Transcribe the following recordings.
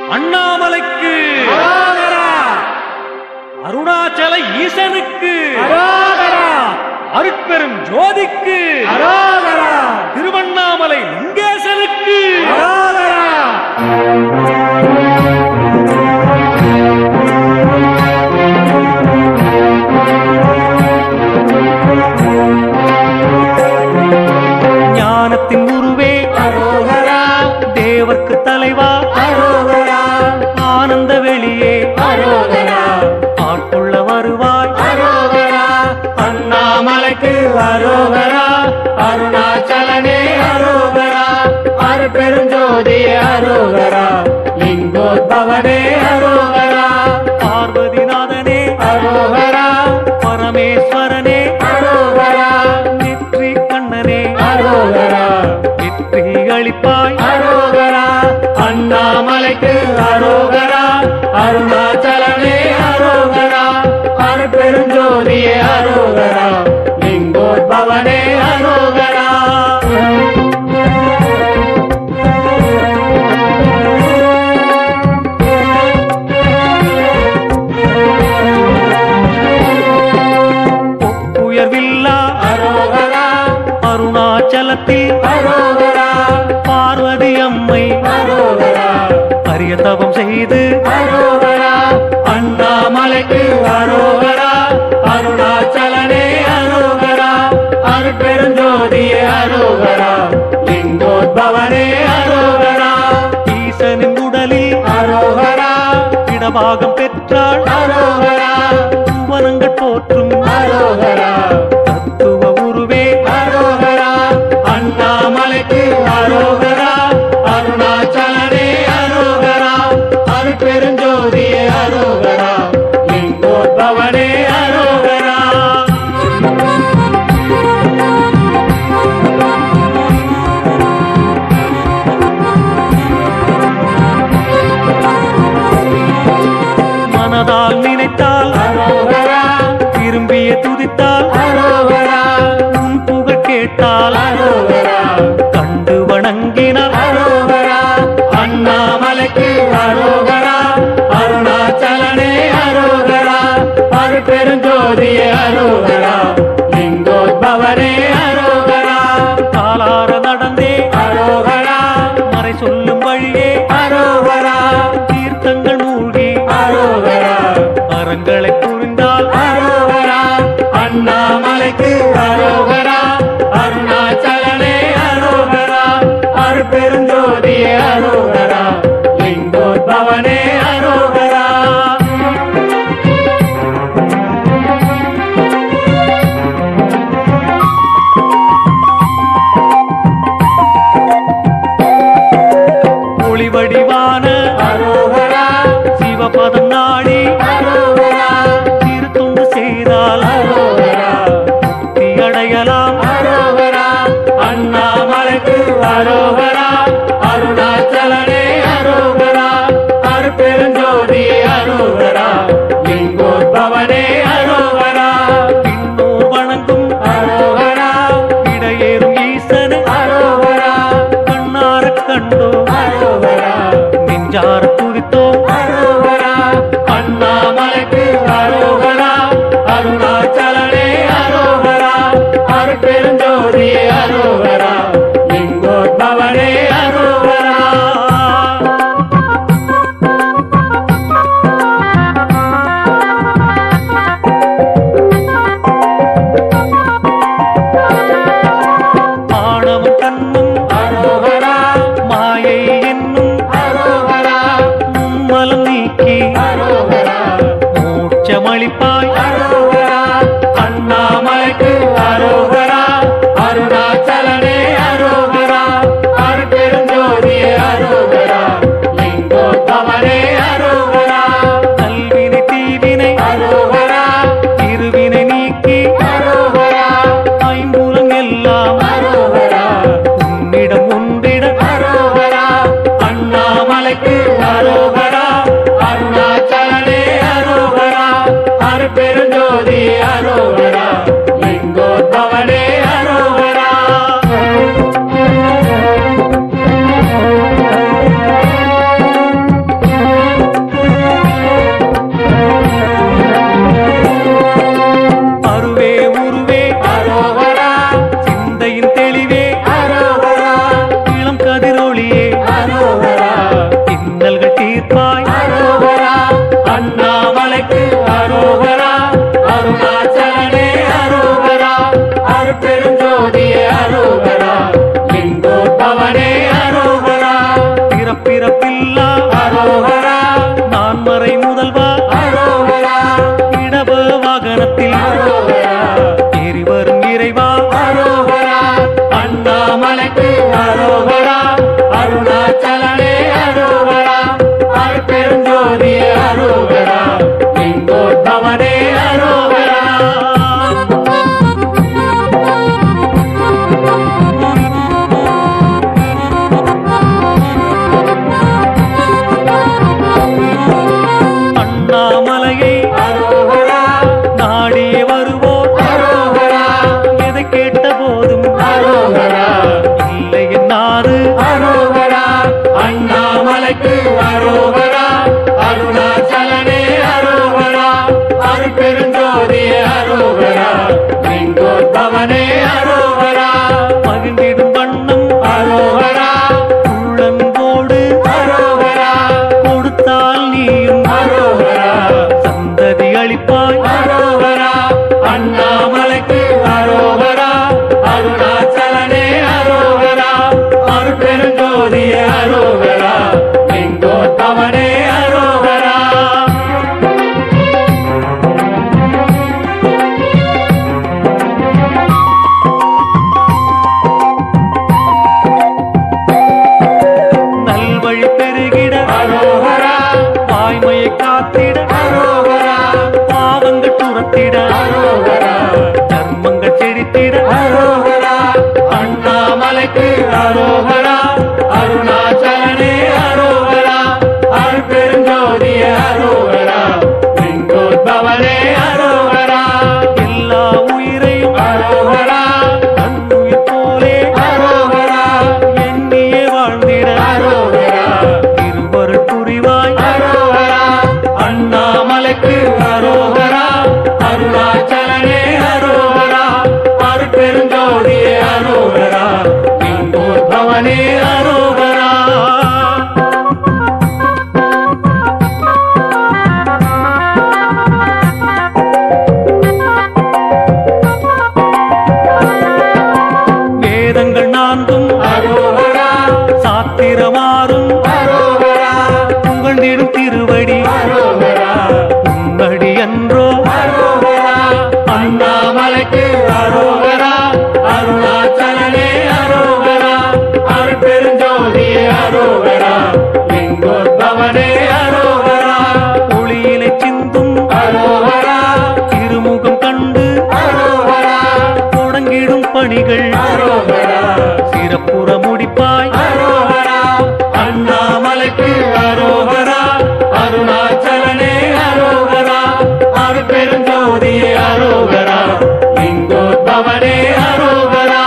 அண்ணாமலைக்கு அருணாச்சல ஈசனுக்கு அருட்பெரும் ஜோதிக்கு திருவண்ணாமலை லிங்கேசனுக்கு ஞானத்தின் குருவே தேவர்க்கு தலைவா ஆனந்த வெளியே ஆட்கொள்ள வருவாய் அண்ணாமலைக்கு அரோகரா அருணாச்சலனே அரோகரா அருட்பெருஞ்சோதி அரோகரா லிங்கோத்பவனே அரோகரா பார்வதிநாதனே அரோகரா பரமேஸ்வரனே அரோகரா நெற்றி கண்ணனே அரோகரா வெற்றி அளிப்பாய் அரோகரா அண்ணாமலைக்கு அரோகரா அருணாச்சலனே அரோகரா அருட்பெருஞ்சோதியே அரோகரா லிங்கோத்பவனே அரோகரா உயர்வில்லா அரோகரா அருணாச்சலத்தில் அரோகரா பார்வதி அம்மை அரோகரா அரிய தவம் செய்து அரோகரா அண்ணாமலைக்கு அரோகரா அருணாச்சலனே அரோகரா அருட்பெருஞ்சோதியே அரோகரா லிங்கோத்பவனே அரோகரா ஈசனின் உடலில் அரோகரா இடபாகம் பெற்றாள் அரோகரா புவனங்கள் போற்றும் அரோகரா தத்துவ உருவே அரோகரா அண்ணாமலைக்கு அரோகரா அருணாச்சலனே அரோகரா அருட்பெருஞ்சோதியே அரோகரா லிங்கோத்பவனே அரோகரா மனதால் நினைத்தால் அரோகரா விரும்பிய துதித்தால் அரோகரா உன் புகழ் கேட்டால் அரோகரா கண்டு வணங்கினார் அரோகரா அண்ணாமலைக்கு அரோகரா அருணாச்சலனே அரோகரா அருட்பெருஞ்சோதியே அரோகரா லிங்கோத்பவனே அரோகரா காலார நடந்தே அரோகரா மறை சொல்லும் வழியே அரோகரா தீர்த்தங்கள் மூழ்கி அரோகரா அறங்களை புரிந்தால் அரோகரா அண்ணாமலைக்கு அரோகரா அருணாச்சலனே அரோகரா அருட்பெருஞ்சோதியே அரோகரா லிங்கோத்பவனே அரோகரா ஒளி வடிவான அரோகரா சிவபதம் நாடி அரோகரா திருத்தொண்டு செய்தால் அரோகரா முக்தி அடையலாம் அரோகரா அண்ணாமலைக்கு அரோகரா அருணாச்சலனே அரோகரா அருட்பெருஞ்சோதியே அரோகரா லிங்கோத்பவனே அரோகரா பின்னோர் வணங்கும் அரோகரா இடையேறும் ஈசனு அரோகரா கண்ணார கண்டோ அரோகரா நெஞ்சார துதித்தோம் அரோகரா அண்ணாமலைக்கு அரோகரா அருணாச்சலனே அரோகரா அருட்பெருஞ்சோதியே அரோகரா லிங்கோத்பவனே அரோகரா ஆணவம் கண்ணும் அரோகரா மாயை என்னும் அரோகரா மும்மலம் நீக்கி அரோகரா மோட்சமளிப்பாய் அரோகரா அண்ணாமலைக்கு அரோகரா அருணாச்சலனே அரோகரா அருட்பெருஞ்சோதியே அரோகரா லிங்கோத்பவனே அரோகரா கல்வினை தீவினை அரோகரா இருவினை நீக்கி அரோகரா ஐம்புலம் எல்லாம் அரோகரா உன்னிடம் ஒன்றிட அரோகரா அண்ணாமலைக்கு அரோகரா அருணாச்சலனே அரோகரா அருட்பெருஞ்சோதி அரோகரா லிங்கோத்பவனே அரோகரா பிறப்பில்லா அரோகரா நான் மறை முதல்வா அரோகரா இடவ வாகனத்தில் அரோகரா ஏறி வரும் இறைவா அரோகரா அண்ணாமலைக்கு அரோகரா அருணாச்சலனே அரோகரா அருட்பெருஞ்சோதியே அரோகரா லிங்கோத்பவனே அரோகரா அண்ணாமலையை அரோகரா நாடியே வருவோர் அரோகரா எதை கேட்ட போதும் அரோகரா இல்லை என்னாது அரோகரா அண்ணாமலைக்கு அரோகரா அருணாச்சலனே அரோகரா அருட்பெருஞ்சோதியே அரோகரா லிங்கோத்பவனே அரோகரா மகிழ்ந்திடும் வண்ணம் அரோகரா உள்ளன்போடு அரோகரா கொடுத்தால் நீயும் அரோகரா சந்ததி அளிப்பாய் அரோகரா அண்ணாமலைக்கு அரோகரா அருணாச்சலனே அரோகரா அருட்பெருஞ்சோதியே அரோகரா லிங்கோத்பவனே அரோகரா நல்வழி பெருகிட அரோகரா வாய்மையை காத்திட அரோகரா பாவங்கள் துரத்திட அரோகரா தர்மங்கள் செழித்திட அரோகரா அண்ணாமலைக்கு அரோகரா அருணாச்சலனே அரோகரா அருட்பெருஞ்சோதிய அரோகரா லிங்கோத்பவனே அரோகரா எல்லா உயிரையும் அரோகரா தன்னுயிர் போலே அரோகரா எண்ணியே வாழ்ந்திட அரோகரா திருவருள் புரிவாய் அரோகரா அண்ணாமலைக்கு அரோகரா அருணாச்சலனே அரோகரா அருட்பெருஞ்சோதியே அரோகரா லிங்கோத்பவனே அரோகரா வேதங்கள் நான்கும் அரோகரா சாத்திரமாறும் அரோகரா புகழ்ந்திடும் திருவடி அரோகரா உன்னடி என்றோ அரோகரா அண்ணாமலைக்கு அரோகரா அருணாச்சலனே அரோகரா அருட்பெருஞ்சோதியே அரோகரா லிங்கோத்பவனே அரோகரா ஒளியிலை சிந்தும் அரோகரா திருமுகம் கண்டு அரோகரா தொடங்கிடும் பணிகள் அரோகரா சிறப்புற முடிப்பாய் அரோகரா அண்ணாமலைக்கு அரோகரா அருணாச்சலனே அரோகரா அருட்பெருஞ்சோதியே அரோகரா லிங்கோத்பவனே அரோகரா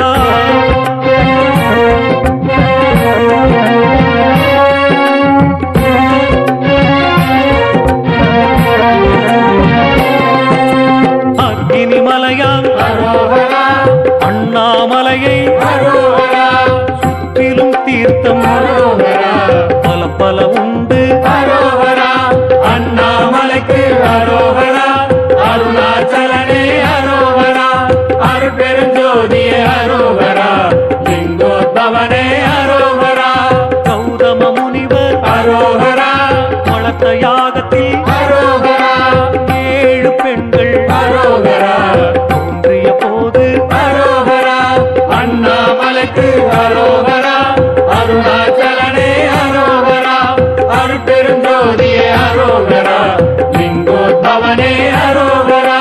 அக்கினி மலையாம் அரோகரா அண்ணாமலையை அரோகரா சுற்றிலும் தீர்த்தம் அரோகரா பல பல உண்டு அரோகரா அண்ணாமலைக்கு அரோகரா அருணாச்சலனே அரோகரா அருட்பெருஞ்சோதியே அரோகரா லிங்கோத்பவனே அரோகரா கௌதம முனிவர் அரோகரா வளர்த்த யாகத்தில் அரோகரா ஏழு பெண்கள் அரோகரா தோன்றிய போது அரோகரா அண்ணாமலைக்கு அரோகரா அருணாச்சலனே அரோகரா அருட்பெருஞ்சோதியே அரோகரா லிங்கோத்பவனே அரோகரா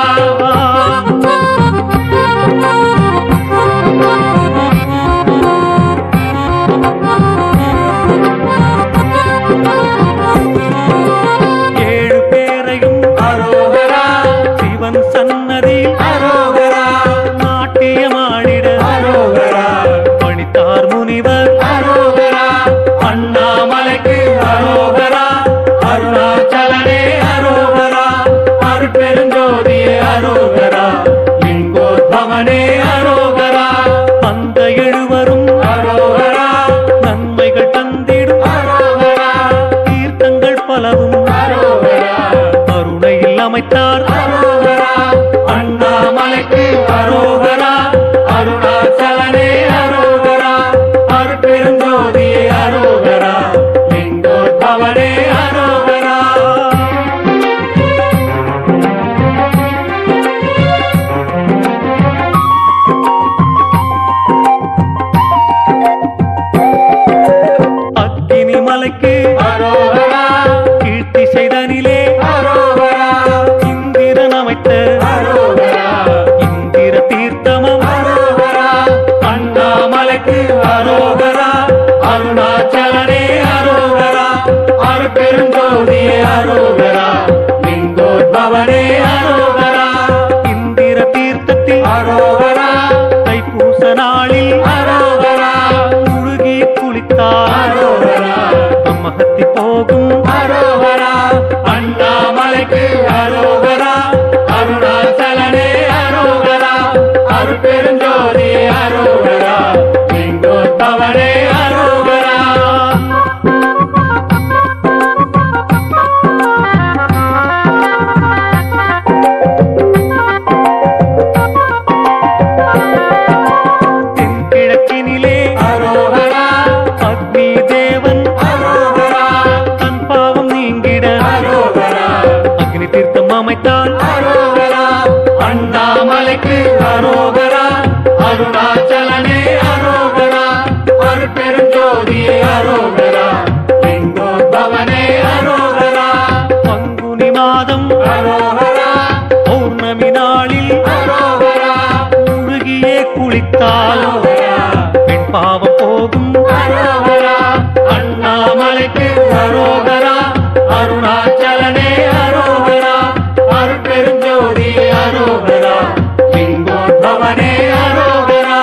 ஏழு பேரையும் அரோகரா சிவன் சன்னதியில் அரோகரா நாட்டியமாடிட அரோகரா பணித்தார் முனிவர் அரோகரா அண்ணாமலைக்கு அரோகரா அருணாச்சலனே அரோகரா அருட்பெருஞ்சோதியே அரோகரா லிங்கோத்பவனே அரோகரா அந்த எழுவரும் அரோகரா நன்மைகள் தந்திடும் அரோகரா தீர்த்தங்கள் பலவும் அரோகரா கருணையில் அமைத்தார் அரோகரா அண்ணாமலைக்கு அரோகரா அருணாச்சலனே அரோகரா அருட்பெருஞ்சோதியே அரோகரா அண்ணாமலைக்கு அரோகரா கீர்த்தி செய்தனிலே அரோகரா இந்திரன் அமைத்த அரோகரா இந்திர தீர்த்தமம் அரோகரா அண்ணாமலைக்கு அரோகரா அருணாச்சலனே அரோகரா அருட்பெருஞ்சோதியே அரோகரா லிங்கோத்பவனே அரோகரா இந்திர தீர்த்தத்தில் அரோகரா தைப்பூச நாளில் அரோகரா முழுகி குளித்தார் அரோகரா மகத்தி போகும் அரோகரா அண்ணாமலைக்கு அரோகரா அருணாச்சலனே அரோகரா அருட்பெருஞ்சோதி அரோகரா லிங்கோத்பவனே அரோகரா தென்கிழக்கினிலே அரோகரா அக்னி தேவன் அரோகரா தன் பாவம் நீங்கிட அரோகரா அக்னி தீர்த்தம் அமைத்தான் அரோகரா அண்ணாமலைக்கு அரோகரா அருணாச்சலனே அரோகரா அருட்பெருஞ்சோதியே அரோகரா லிங்கோத்பவனே அரோகரா பங்குனி மாதம் அரோகரா பௌர்ணமி நாளில் அரோகரா முழுகியே குளித்தால் அரோகரா பெண் பாவம் போகும் அரோகரா அண்ணாமலைக்கு அரோகரா அருணாச்சலனே அரோகரா அருட்பெருஞ்சோதி அரோகரா லிங்கோத்பவனே அரோகரா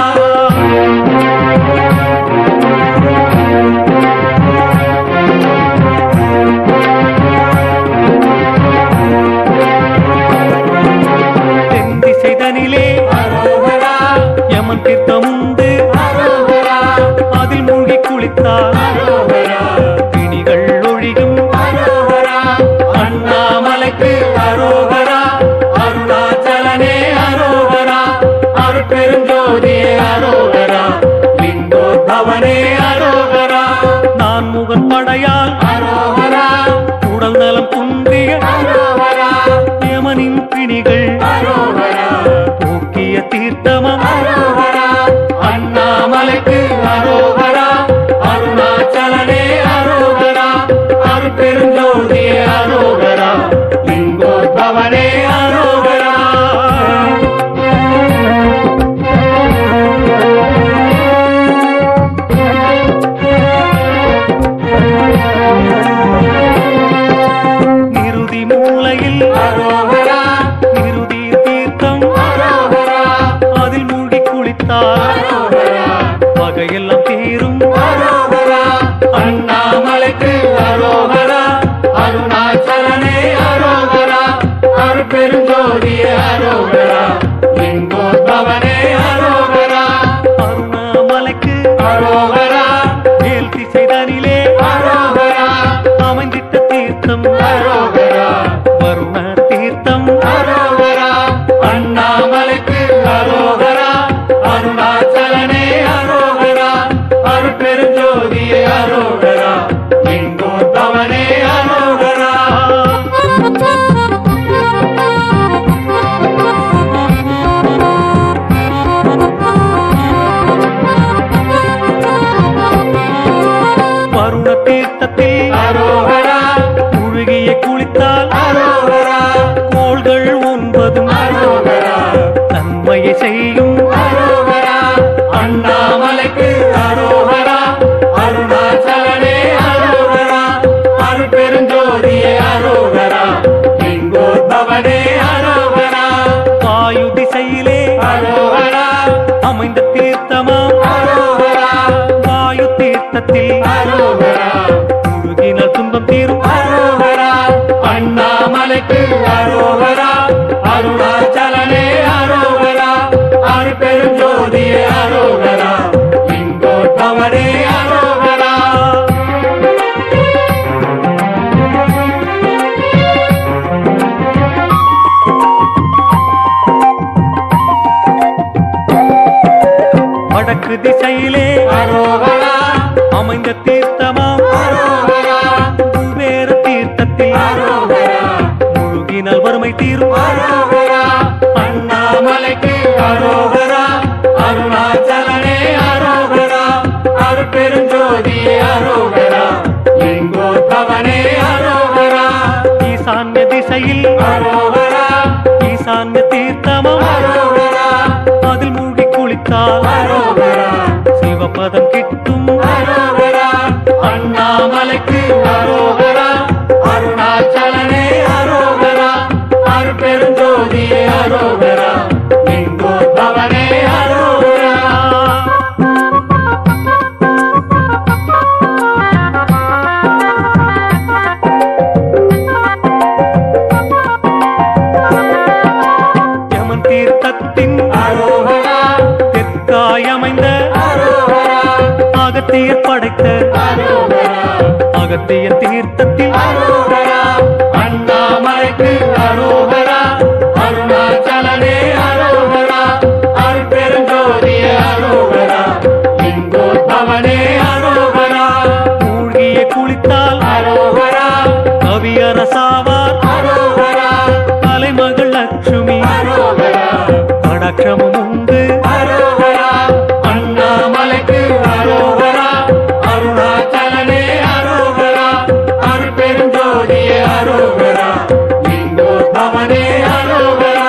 தென் திசைதனிலே அரோகரா யமன் தீர்த்தம் உண்டு அரோகரா அதில் மூழ்கி குளித்தார் அரோகரா பிணிகள் ஒழியும் அரோகரா அண்ணாமலைக்கு அரோகரா அருணாச்சலனே அரோகரா அருட்பெருஞ்சோதி அரோகரா லிங்கோத்பவனே அரோகரா நான் முகன் படையால் அரோகரா உடல் நலம் குன்றிய அரோகரா யமனின் பிணிகள் அரோகரா போக்கிய தீர்த்தமம் அரோகரா அண்ணாமலைக்கு அரோகரா அருணாச்சலனே அரோகரா அருட்பெருஞ்சோதி அரோகரா லிங்கோத்பவனே அரோகரா நிருதி மூலையில் அரோகரா நிருதி தீர்த்தம் அரோகரா அதில் மூழ்கி குளித்தார் அரோகரா வகையெல்லாம் தீரும் அரோகரா அண்ணாமலைக்கு அரோகரா அருணாச்சலனே அரோகரா அருட்பெருஞ்சோதி அரோகரா லிங்கோத்பவனே அரோகரா அருணாமலைக்கு அரோகரா மேல் திசைதனிலே அரோகரா அமைந்திட்ட தீர்த்தம் அரோகரா வருண தீர்த்தம் அரோகரா அண்ணாமலைக்கு அரோகரா அருணாச்சலனே அரோகரா அருட்பெருஞ்சோதி அரோகரா லிங்கோத்பவனே அரோகரா வருண தீர்த்தத்தில் அரோகரா முழுகிய குளித்தால் அரோகரா கோள்கள் ஒன்பதும் அரோகரா நன்மையை செய்யும் அரோகரா அண்ணாமலைக்கு அரோகரா அருணாச்சலனே அரோகரா அருட்பெருஞ்சோதியே அரோகரா லிங்கோத்பவனே அரோகரா வாயு திசையிலே அரோகரா அமைந்த தீர்த்தமாம் அரோகரா வாயு தீர்த்தத்தில் அரோகரா முழுகினால் துன்பம் தீரும் அரோகரா அண்ணாமலைக்கு அரோகரா அருணாச்சலனே அரோகரா அருட்பெருஞ்சோதியே அரோகரா லிங்கோத்பவனே அரோகரா வடக்கு திசையிலே அரோகரா அமைந்த தீர்த்தமாம் அரோகரா குபேர தீர்த்தத்தில் அரோகரா முழுகினால் வறுமை தீரும் அரோகரா அண்ணாமலைக்கு அரோகரா அருணாச்சலனே அரோகரா அருட்பெருஞ்சோதியே அரோகரா திசையில் அரோகரா ஈசான்ய தீர்த்தமாம் அரோகரா அதில் மூழ்கி குளித்தால் அரோகரா சிவபதம் கிட்டும் அரோகரா அண்ணாமலைக்கு அரோகரா அருணாச்சலனே அரோகரா அருட்பெருஞ்சோதியே அரோகரா லிங்கோத்பவனே அரோகரா யமன் தீர்த்தத்தின் அரோகரா தெற்காய் அமைந்த அரோகரா அகத்தியர் படைத்த அரோகரா அகத்தியர் தீர்த்தத்தில் அரோகரா அண்ணாமலைக்கு அரோகரா அருணாச்சலனே அரோகரா அருட்பெருஞ்சோதியே அரோகரா லிங்கோத்பவனே அரோகரா மூழ்கிய குளித்தால் அரோகரா கவியரசாவார் அரோகரா கலைமகள் லட்சுமி அரோகரா கடாட்சமும் உண்டு அரோகரா அண்ணாமலைக்கு அரோகரா அருணாச்சலனே அரோகரா அருட்பெருஞ்சோதியே அரோகரா லிங்கோத்பவனே அரோகரா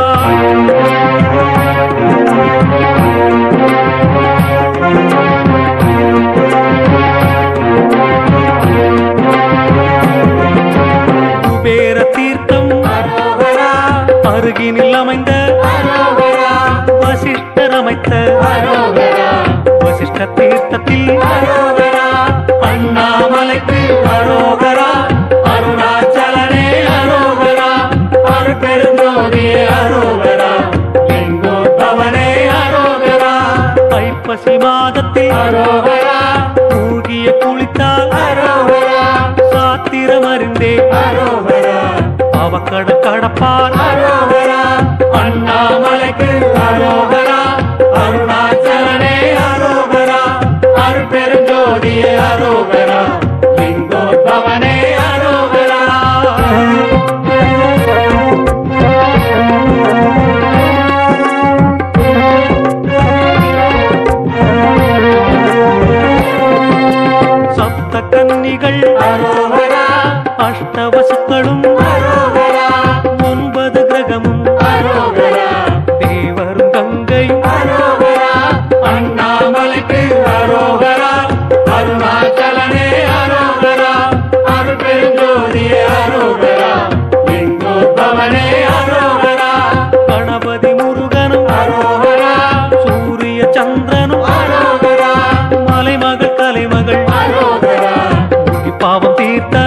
குபேர தீர்த்தம் அரோகரா அருகினில் அமைந்த அரோகரா வசிஷ்டர் அமைத்த அரோகரா வசிஷ்ட தீர்த்தத்தில் அரோகரா அண்ணாமலைக்கு அரோகரா அருணாச்சலனே அரோகரா அருட்பெருஞ்சோதியே அரோகரா லிங்கோத்பவனே அரோகரா ஐப்பசி மாதத்தில் அரோகரா மூழ்கிய குளித்தால் அரோகரா சாத்திரம் அறிந்தே அரோகரா அவக்கட கடப்பார் அரோகரா அண்ணாமலைக்கு அரோகரா அருணாச்சலனே அரோகரா அருட்பெருஞ்சோதியே அரோகரா லிங்கோத்பவனே அரோகரா சப்த கன்னிகள் அரோகரா அஷ்டவசுக்களும் அரோகரா ஒன்பது கிரகமும் அரோகரா தேவரும் கங்கையும் அரோகரா அண்ணாமலைக்கு அரோகரா அருணாச்சலனே அரோகரா அருட்பெருஞ்சோதியே அரோகரா லிங்கோத்பவனே அரோகரா கணபதி முருகனும் அரோகரா சூரிய சந்திரனும் அரோகரா மலைமகள் கலைமகள் அரோகரா பாவம் தீர்த்த